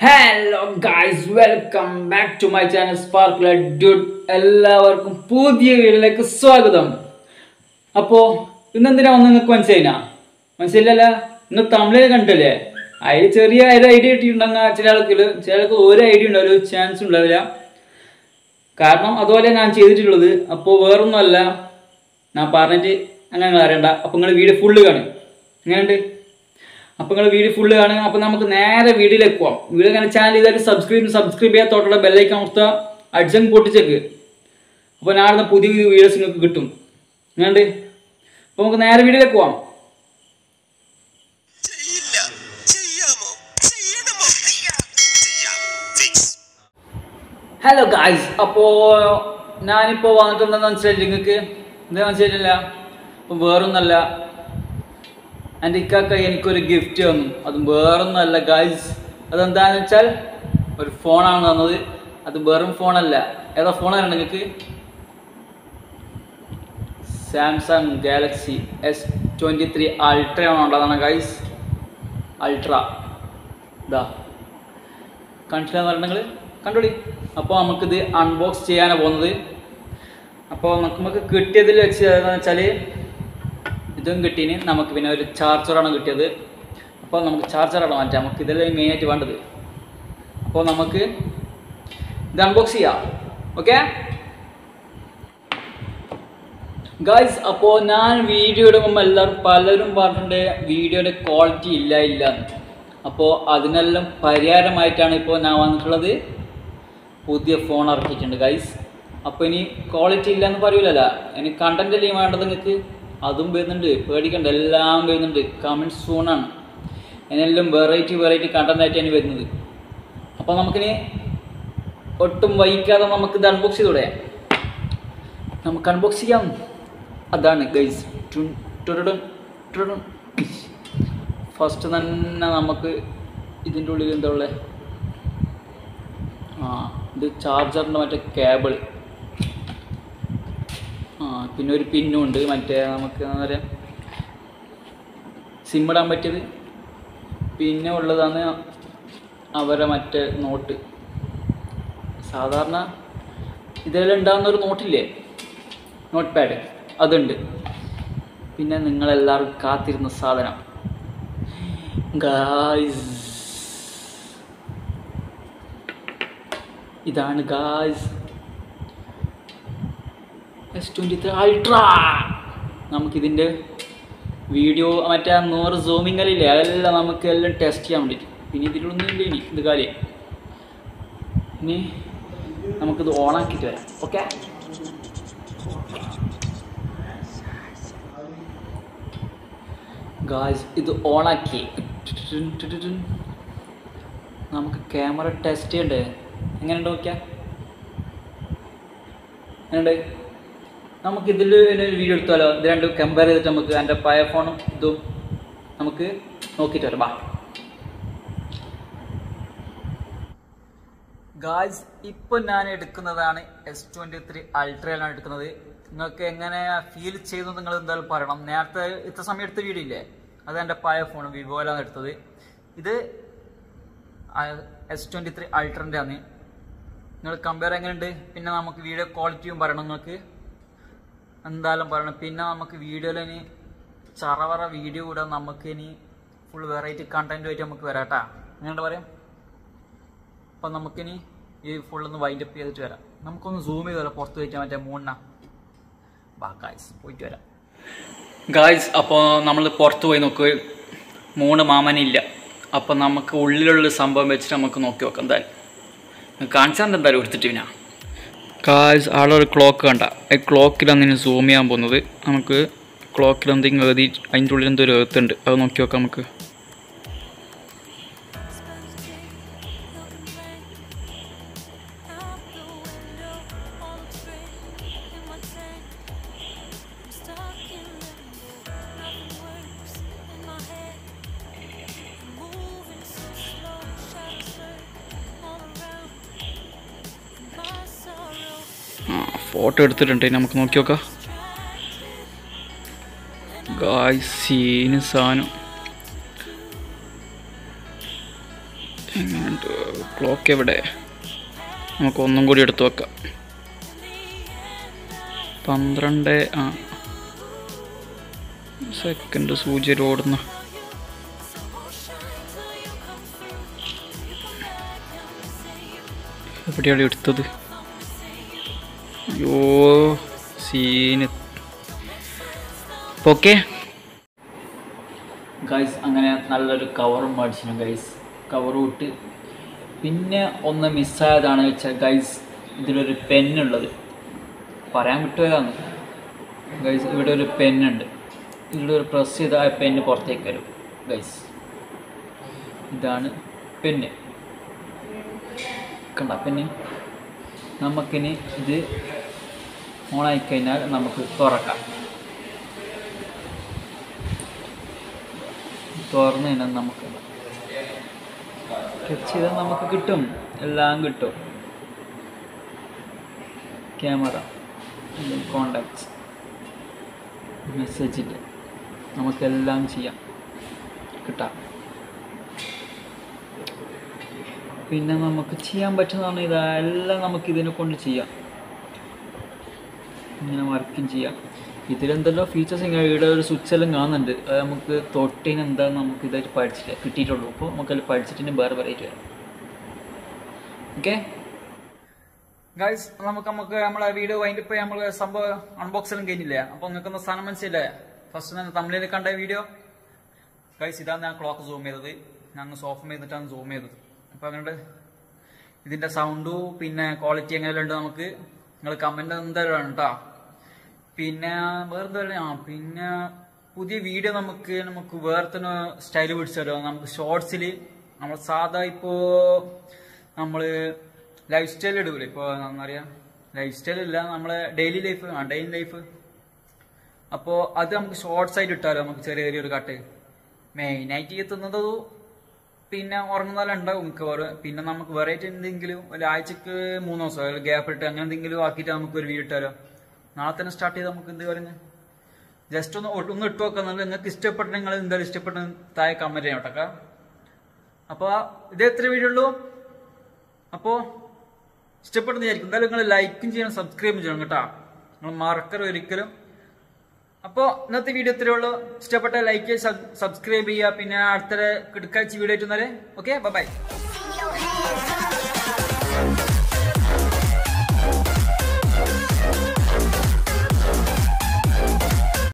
Hello guys welcome back to my channel sparkle dude എല്ലാവർക്കും പുതിയ വീഡിയോയിലേക്ക് സ്വാഗതം അപ്പോൾ ഇന്നെന്തിനാ വന്ന് നിങ്ങൾക്ക് മനസ്സിലായിനാ മനസ്സിലല്ല ഇന്ന് തമിഴിൽ കണ്ടില്ലേ അതിൽ ചെറിയ ഒരു ഐഡിയ കിട്ടിയിട്ടുണ്ടെങ്കിൽ ചില ആൾക്ക് ചില ആൾക്ക് ഒരു ഐഡിയ ഉണ്ടാവില്ല ഒരു ചാൻസ് ഉണ്ടാവില്ല കാരണം അതുപോലെ ഞാൻ ചെയ്തിട്ടുള്ളത് അപ്പോൾ വേറൊന്നുമല്ല ഞാൻ പറഞ്ഞിട്ട് അങ്ങനെ നിങ്ങൾ അറിയണ്ട അപ്പോൾ നിങ്ങൾ വീഡിയോ ഫുള്ള് കാണും എങ്ങനെയുണ്ട് അപ്പോൾ നിങ്ങൾ വീഡിയോ ഫുള്ള് കാണുക അപ്പോൾ നമുക്ക് നേരെ വീഡിയോയിലേക്ക് പോവാം വീഡിയോ കാണാൻ ചാനൽ ചെയ്താൽ സബ്സ്ക്രൈബ് സബ്സ്ക്രൈബ് ചെയ്യാൻ തൊട്ടുള്ള ബെല്ലൈക്കൺ അവസ്ഥ അടിച്ചങ്ങ് പൊട്ടിച്ചേക്ക് അപ്പോൾ നാളെ പുതിയ പുതിയ വീഡിയോസ് നിങ്ങൾക്ക് കിട്ടും എങ്ങനെയുണ്ട് അപ്പോൾ നമുക്ക് നേരെ വീഡിയോയിലേക്ക് പോവാം ചെയ്യില്ല ചെയ്യാമോ ചെയ്യണമോ ചെയ്യാം ഫിക്സ് ഹലോ ഗായ്സ് അപ്പോൾ ഞാനിപ്പോൾ വന്നിട്ടുണ്ടെന്ന് മനസ്സിലായി നിങ്ങൾക്ക് എന്താ മനസ്സിലായില്ല അപ്പോൾ വേറൊന്നല്ല എൻ്റെ ഇക്കാക്ക എനിക്കൊരു ഗിഫ്റ്റ് തന്നു അതും വേറൊന്നല്ല ഗായ്സ് അതെന്താണെന്ന് വെച്ചാൽ ഒരു ഫോണാണ് തന്നത് അത് വെറും ഫോണല്ല ഏതാ ഫോണാണ് നിങ്ങൾക്ക് Samsung Galaxy S twenty three അൾട്രയാണ് ഉള്ളതാണ് ഗൈസ് അൾട്ര ഇതാ കണ്ടിട്ടില്ലെന്ന് പറഞ്ഞെങ്കിൽ കണ്ടോളി അപ്പോൾ നമുക്കിത് അൺബോക്സ് ചെയ്യാനാണ് പോകുന്നത് അപ്പോൾ നമുക്ക് കിട്ടിയതിൽ വെച്ച് ഏതാണെന്ന് വെച്ചാൽ ഇതും കിട്ടീന് നമുക്ക് പിന്നെ ഒരു ചാർജറാണ് കിട്ടിയത് അപ്പോൾ നമുക്ക് ചാർജറാണ് മാറ്റാം നമുക്ക് ഇതല്ലേ മെയിനായിട്ട് വേണ്ടത് അപ്പോൾ നമുക്ക് ഇത് അൺബോക്സ് ചെയ്യാം ഓക്കെ ഗായ്സ് അപ്പോൾ ഞാൻ വീഡിയോ ഇടുമ്പോൾ എല്ലാവരും പലരും പറഞ്ഞിട്ടുണ്ട് വീഡിയോയുടെ ക്വാളിറ്റി ഇല്ല ഇല്ല എന്ന്. അപ്പോൾ അതിനെല്ലാം പരിഹാരമായിട്ടാണ് ഇപ്പോൾ ഞാൻ വന്നിട്ടുള്ളത് പുതിയ ഫോൺ ഇറക്കിയിട്ടുണ്ട് ഗൈസ് അപ്പോൾ ഇനി ക്വാളിറ്റി ഇല്ല എന്ന് പറയൂലല്ല ഇനി കണ്ടന്റ് അല്ലേ വേണ്ടത് നിങ്ങൾക്ക് അതും വരുന്നുണ്ട് പേടിക്കണ്ട എല്ലാം വരുന്നുണ്ട് കമൻറ്റ് സൂണാണ് അതിനെല്ലാം വെറൈറ്റി വെറൈറ്റി കണ്ടന്റ് ആയിട്ടാണ് വരുന്നത് അപ്പോൾ നമുക്കിനി ഒട്ടും വൈകാതെ നമുക്ക് ഇത് അൺബോക്സ് ചെയ്തൂടെ നമുക്ക് അൺബോക്സ് ചെയ്യാം അതാണ് ഗൈസ് ഫസ്റ്റ് തന്നെ നമുക്ക് ഇതിൻ്റെ ഉള്ളിൽ എന്താ ഉള്ളത് ആ ഇത് ചാർജറിൻ്റെ മറ്റേ കേബിൾ ആ പിന്നെ ഒരു പിന്നും ഉണ്ട് മറ്റേ നമുക്ക് എന്താ പറയുക സിം ഇടാൻ പറ്റിയത് പിന്നെ ഉള്ളതാണ് അവരെ മറ്റേ നോട്ട് സാധാരണ ഇതെല്ലാം ഉണ്ടാകുന്ന ഒരു നോട്ടില്ലേ നോട്ട് പാഡ് അതുണ്ട് പിന്നെ നിങ്ങളെല്ലാവരും കാത്തിരുന്ന സാധനം ഗായ്സ് ഇതാണ് guys S twenty three ultra നമുക്കിതിൻ്റെ വീഡിയോ മറ്റേ നൂറ് സൂമിങ്ങലില്ലേ അതെല്ലാം നമുക്ക് എല്ലാം ടെസ്റ്റ് ചെയ്യാൻ വേണ്ടിയിട്ട് പിന്നെ ഇതിലൊന്നും ഇല്ല ഇനി ഇത് കാര്യം ഇനി നമുക്കിത് ഓണാക്കിയിട്ട് വരാം ഓക്കെ ഗായ്സ് ഇത് ഓണാക്കി നമുക്ക് ക്യാമറ ടെസ്റ്റ് ചെയ്യണ്ടേ എങ്ങനെയുണ്ട് നോക്കിയാ എങ്ങനെയുണ്ട് നമുക്ക് ഇതിൽ ഒരു വീഡിയോ എടുത്താലോ ഇത് രണ്ടും കമ്പയർ ചെയ്തിട്ട് നമുക്ക് എൻ്റെ പഴയ ഫോണും ഇതും നമുക്ക് നോക്കിയിട്ട് വരാം ബാ ഗായ്സ് ഇപ്പം ഞാൻ എടുക്കുന്നതാണ് എസ് ട്വൻറ്റി ത്രീ അൾട്രയിലാണ് എടുക്കുന്നത് നിങ്ങൾക്ക് എങ്ങനെ ഫീൽ ചെയ്തു നിങ്ങൾ എന്തായാലും പറയണം നേരത്തെ ഇത്ര സമയം എടുത്ത വീഡിയോ ഇല്ലേ അത് എൻ്റെ പഴയ ഫോൺ വിവോയിലാണ് എടുത്തത് ഇത് എസ് ട്വൻറ്റി ത്രീ അൾട്രൻ്റെ ആണ് നിങ്ങൾ കമ്പയർ എങ്ങനെയുണ്ട് പിന്നെ നമുക്ക് വീഡിയോ ക്വാളിറ്റിയും പറയണം നിങ്ങൾക്ക് എന്തായാലും പറയണം പിന്നെ നമുക്ക് വീഡിയോയിൽ ഇനി ചറവറ വീഡിയോ കൂടെ നമുക്ക് ഇനി ഫുൾ വെറൈറ്റി കണ്ടൻറ്റുമായിട്ട് നമുക്ക് വരാട്ടാ എങ്ങനെ പറയാം അപ്പം നമുക്കിനി ഈ ഫുള്ളൊന്ന് വൈൻഡ് അപ്പ് ചെയ്തിട്ട് വരാം നമുക്കൊന്ന് സൂം ചെയ്താലോ പുറത്ത് പോയിട്ട് മറ്റേ മൂണ്ണ ബാ ഗായ്സ് പോയിട്ട് വരാം ഗായ്സ് അപ്പോൾ നമ്മൾ പുറത്ത് പോയി നോക്കുക മൂന്ന് മാമനില്ല അപ്പോൾ നമുക്ക് ഉള്ളിലുള്ള സംഭവം വെച്ചിട്ട് നമുക്ക് നോക്കി നോക്കാം എന്തായാലും കാണിച്ചാൽ എന്തായാലും എടുത്തിട്ട് പിന്നെ ഗായ്സ് ആളെ ഒരു ക്ലോക്ക് കണ്ട ഈ ക്ലോക്കിലാണ് ഇനി സൂം ചെയ്യാൻ പോകുന്നത് നമുക്ക് ക്ലോക്കിൽ എന്തെങ്കിലും എഴുതി അതിൻ്റെ ഉള്ളിൽ എന്തോ ഒരു എഴുത്തുണ്ട് അത് നോക്കി നോക്കാം നമുക്ക് ഫോട്ടോ എടുത്തിട്ടുണ്ട് ഇനി നമുക്ക് നോക്കി നോക്കാം ഗായ് സീന് സാധനം എങ്ങനെയുണ്ട് ക്ലോക്ക് എവിടെ നമുക്ക് ഒന്നും കൂടി എടുത്തു വെക്കാം പന്ത്രണ്ട് ആ സെക്കൻഡ് സൂചി ഓടുന്ന എവിടെയാണ് എടുത്തത് അയ്യോ സീന് ഓക്കെ ഗൈസ് അങ്ങനെ നല്ലൊരു കവറും മേടിച്ചിരുന്നു ഗൈസ് കവർ ഇട്ട് പിന്നെ ഒന്ന് മിസ്സായതാണ് വെച്ചാൽ ഗൈസ് ഇതിലൊരു പെന്നുള്ളത് പറയാൻ വിട്ടുപോയതാണ് ഗൈസ് ഇവിടെ ഒരു പെന്നുണ്ട് ഇവിടെ ഒരു പ്രസ് ചെയ്ത ആ പെന്ന് പുറത്തേക്ക് വരും ഗൈസ് ഇതാണ് പെന്ന് കണ്ട പെന്ന് നമുക്കിനി ഇത് ഓണായി കഴിഞ്ഞാൽ നമുക്ക് തുറക്കാം തുറന്നു കഴിഞ്ഞാൽ നമുക്ക് ടച്ച് ചെയ്താൽ നമുക്ക് കിട്ടും എല്ലാം കിട്ടും ക്യാമറ കോണ്ടാക്ട്സ് മെസ്സേജിൻ്റെ നമുക്കെല്ലാം ചെയ്യാം കിട്ടാം പിന്നെ നമുക്ക് ചെയ്യാൻ പറ്റുന്നതാണ് ഇതെല്ലാം നമുക്ക് ഇതിനെ കൊണ്ട് ചെയ്യാം ഇങ്ങനെ വർക്കും ചെയ്യാം ഇതിലെന്തെല്ലോ ഫീച്ചേഴ്സ് ഇവിടെ ഒരു സ്വിച്ച് എല്ലാം കാണുന്നുണ്ട് അത് നമുക്ക് തൊട്ടിന് എന്താന്ന് നമുക്ക് ഇതായിട്ട് പഠിച്ചിട്ട് കിട്ടിയിട്ടുള്ളൂ അപ്പോൾ നമുക്കത് പഠിച്ചിട്ട് വേറെ വെറൈറ്റി വരാം ഓക്കെ ഗൈസ് നമുക്ക് നമുക്ക് നമ്മളെ വീഡിയോ വൈൻഡിപ്പ് നമ്മൾ സംഭവം അൺബോക്സിലും കഴിഞ്ഞില്ലേ അപ്പോൾ നിങ്ങൾക്കൊന്ന് സാധനം മനസ്സിലേ ഫസ്റ്റ് തന്നെ തമിഴിൽ കണ്ട വീഡിയോ ഗൈസ് ഇതാണ് ഞാൻ ക്ലോക്ക് സൂം ചെയ്തത് ഞങ്ങൾ സോഫം ചെയ്തിട്ടാണ് സൂം ചെയ്തത് അപ്പോൾ അങ്ങനെ ഇതിന്റെ സൗണ്ടും പിന്നെ ക്വാളിറ്റി എങ്ങനെയുണ്ട് നമുക്ക് നിങ്ങൾ കമന്റ് എന്തായാലും ആണ് കേട്ടോ പിന്നെ വേറെന്താ ആ പിന്നെ പുതിയ വീഡിയോ നമുക്ക് നമുക്ക് വേറെ തന്നെ സ്റ്റൈൽ പിടിച്ചു തരുമോ നമുക്ക് ഷോർട്സിൽ നമ്മൾ സാധാ ഇപ്പോ നമ്മള് ലൈഫ് സ്റ്റൈൽ ഇടൂലേ ഇപ്പൊ എന്താ പറയാ ലൈഫ് സ്റ്റൈൽ ഇല്ല നമ്മളെ ഡെയിലി ലൈഫ് ആ ഡെയിലി ലൈഫ് അപ്പോ അത് നമുക്ക് ഷോർട്സ് ആയിട്ട് ഇട്ടാലോ നമുക്ക് ചെറിയ ചെറിയൊരു കട്ട് മെയിനായിട്ട് എത്തുന്നത് പിന്നെ ഉറങ്ങുന്നതെല്ലാം ഉണ്ടാവും മിക്കവാറും പിന്നെ നമുക്ക് വെറൈറ്റി എന്തെങ്കിലും ഒരാഴ്ചക്ക് മൂന്ന് ദിവസം ഗ്യാപ്പ് ഇട്ട് അങ്ങനെ എന്തെങ്കിലും ആക്കിയിട്ട് നമുക്ക് ഒരു വീഡിയോ ഇട്ടാലോ നാളെ തന്നെ സ്റ്റാർട്ട് ചെയ്ത് നമുക്ക് എന്ത് പറഞ്ഞു ജസ്റ്റ് ഒന്ന് ഒ- ഒന്ന് ഇട്ട് വെക്കുന്നുണ്ട് നിങ്ങൾക്ക് ഇഷ്ടപ്പെട്ട നിങ്ങൾ എന്തായാലും ഇഷ്ടപ്പെട്ട താഴെ കമന്റ് ചെയ്യാം കേട്ടോ അപ്പൊ ഇത് എത്ര വീഡിയോ ഉള്ളൂ അപ്പോ ഇഷ്ടപ്പെടുന്ന വിചാരിക്കും എന്തായാലും നിങ്ങൾ ലൈക്കും ചെയ്യണം സബ്സ്ക്രൈബും ചെയ്യണം കേട്ടോ നിങ്ങൾ മറക്കരുത് ഒരിക്കലും അപ്പോൾ ഇന്നത്തെ വീഡിയോ ഇത്രയേ ഉള്ളൂ ഇഷ്ടപ്പെട്ട ലൈക്ക് സബ്സ്ക്രൈബ് ചെയ്യുക പിന്നെ അടുത്ത കിടക്കാഴ്ച വീഡിയോ ആയിട്ട് ഓക്കെ ബൈ